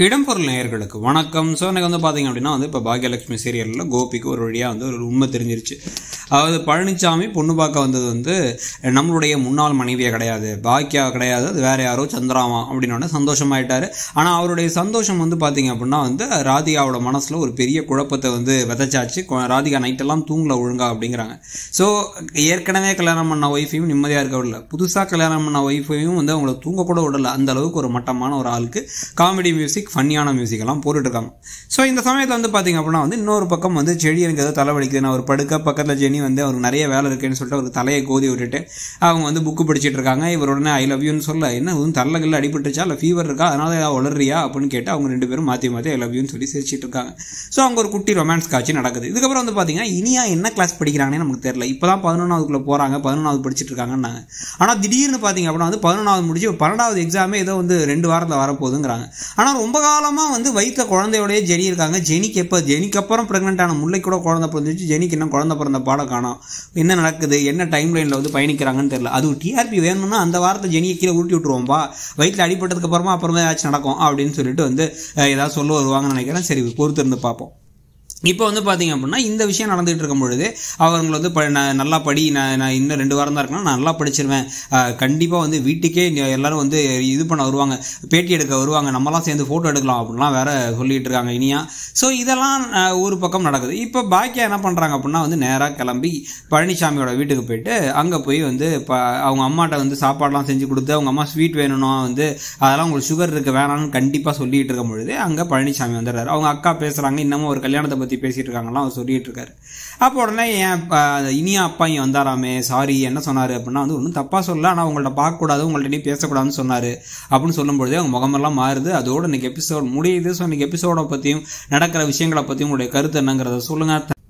இடம்பொருள் நேயர்களுக்கு வணக்கம் ஸோ எனக்கு வந்து பார்த்தீங்க அப்படின்னா வந்து இப்போ பாக்யலட்சுமி சீரியலில் கோபிக்கு ஒரு வழியாக வந்து ஒரு உண்மை தெரிஞ்சிருச்சு அதாவது பழனிசாமி பொண்ணு பார்க்க வந்தது வந்து நம்மளுடைய முன்னாள் மனைவியே கிடையாது பாக்கியா கிடையாது அது வேற யாரோ சந்திராமா அப்படின்னு சந்தோஷமாயிட்டாரு ஆனால் அவருடைய சந்தோஷம் வந்து பார்த்தீங்க அப்படின்னா வந்து ராதிகாவோட மனசில் ஒரு பெரிய குழப்பத்தை வந்து விதைச்சாச்சு கொ- ராதிகா நைட்டெல்லாம் தூங்கல ஒழுங்கா அப்படிங்கிறாங்க ஸோ ஏற்கனவே கல்யாணம் பண்ண ஒய்ஃபையும் நிம்மதியாக இருக்க விடல புதுசாக கல்யாணம் பண்ண ஒய்ஃபையும் வந்து அவங்கள தூங்க கூட விடல அந்த அளவுக்கு ஒரு மட்டமான ஒரு ஆளுக்கு காமெடி மியூசிக் ஃபன்னியான மியூசிக் எல்லாம் போட்டுட்டு இருக்காங்க ஸோ இந்த சமயத்தில் வந்து பார்த்தீங்க அப்படின்னா வந்து இன்னொரு பக்கம் வந்து செடி எனக்கு ஏதோ தலைவலிக்குது நான் ஒரு படுக்க பக்கத்தில் ஜெனி வந்து அவருக்கு நிறைய வேலை இருக்குன்னு சொல்லிட்டு ஒரு தலையை கோதி விட்டுட்டு அவங்க வந்து புக்கு படிச்சிட்டு இருக்காங்க இவர் உடனே ஐ லவ் யூன்னு சொல்ல என்ன உன் தரல கில்ல அடிபட்டுச்சா இல்லை ஃபீவர் இருக்கா அதனால ஏதாவது உளறியா அப்படின்னு கேட்டு அவங்க ரெண்டு பேரும் மாற்றி மாற்றி ஐ லவ் யூன்னு சொல்லி சிரிச்சிட்டு இருக்காங்க ஸோ அவங்க ஒரு குட்டி ரொமான்ஸ் காட்சி நடக்குது இதுக்கப்புறம் வந்து பார்த்தீங்கன்னா இனியா என்ன கிளாஸ் படிக்கிறாங்கன்னு நமக்கு தெரியல இப்போ தான் பதினொன்றாவதுக்குள்ளே போகிறாங்க பதினொன்றாவது படிச்சிட்டு இருக்காங்கன்னாங்க ஆனால் திடீர்னு பார்த்தீங்க அப்படின்னா வந்து பதினொன்றாவது முடிச்சு பன்னெண்டாவது எக்ஸாமே ஏதோ வந்து ரெண்டு வாரத்தில் வரப்போகுதுங்கிறாங்க ஆனால் ரொம்ப காலமாக வந்து வயிற்ற குழந்தையோடய ஜெனி இருக்காங்க ஜெனிக்கு எப்போ ஜெனிக்கு அப்புறம் ப்ரெக்னென்ட் ஆன முல்லை கூட குழந்தை பிறந்துச்சு ஜெனிக்கு இன்னும் குழந்தை பிறந்த பாடம் காணோம் என்ன நடக்குது என்ன டைம் லைனில் வந்து பயணிக்கிறாங்கன்னு தெரியல அது டிஆர்பி வேணும்னா அந்த வாரத்தை ஜெனியை கீழே ஊட்டி விட்டுருவோம்பா வயிற்றில் அடிபட்டதுக்கு அப்புறமா அப்புறமா ஏதாச்சும் நடக்கும் அப்படின்னு சொல்லிட்டு வந்து அஹ், ஏதாவது சொல்ல வருவாங்கன்னு நினைக்கிறேன் சரி பொறுத்து இருந்து பார்ப்போம் இப்போ வந்து பார்த்தீங்க அப்படின்னா இந்த விஷயம் நடந்துகிட்டு இருக்கும் பொழுது அவங்களை வந்து ப- நான் நல்லா படி நான் நான் இன்னும் ரெண்டு வாரம் தான் இருக்கணும் நான் நல்லா படிச்சிருவேன் கண்டிப்பாக வந்து வீட்டுக்கே நீ- எல்லாரும் வந்து இது பண்ண வருவாங்க பேட்டி எடுக்க வருவாங்க நம்மலாம் சேர்ந்து ஃபோட்டோ எடுக்கலாம் அப்படின்லாம் வேற சொல்லிட்டு இருக்காங்க இனியா ஸோ இதெல்லாம் அஹ், ஒரு பக்கம் நடக்குது இப்போ பாக்கியா என்ன பண்ணுறாங்க அப்படின்னா வந்து நேராக கிளம்பி பழனிசாமியோட வீட்டுக்கு போயிட்டு அங்கே போய் வந்து ப அவங்க அம்மாட்ட வந்து சாப்பாடுலாம் செஞ்சு கொடுத்து அவங்க அம்மா ஸ்வீட் வேணும்னா வந்து அதெல்லாம் உங்களுக்கு சுகர் இருக்க வேணாம்னு கண்டிப்பாக சொல்லிட்டு இருக்கும் பொழுது அங்கே பழனிசாமி வந்துடுறாரு அவங்க அக்கா பேசுகிறாங்க இன்னமும் ஒரு கல்யாணத்தை பற்றி பேசிட்டு இருக்காங்கலாம் அவர் சொல்லிட்டு இருக்காரு அப்போ உடனே என் ப- இனியா அப்பா இங்கே வந்தாராமே சாரி என்ன சொன்னார் அப்படின்னா வந்து ஒன்றும் தப்பாக சொல்லல ஆனால் உங்கள்ட்ட பார்க்கக்கூடாது உங்கள்ட்ட நீ பேசக்கூடாதுன்னு சொன்னார் அப்படின்னு சொல்லும்பொழுதே அவங்க முகமெல்லாம் மாறுது அதோட இன்னைக்கு எபிசோட் முடியுது ஸோ இன்னைக்கு எபிசோட பற்றியும் நடக்கிற விஷயங்களை பற்றியும் உங்களுடைய கருத்து என்னங்கிறத சொல்லுங்கள்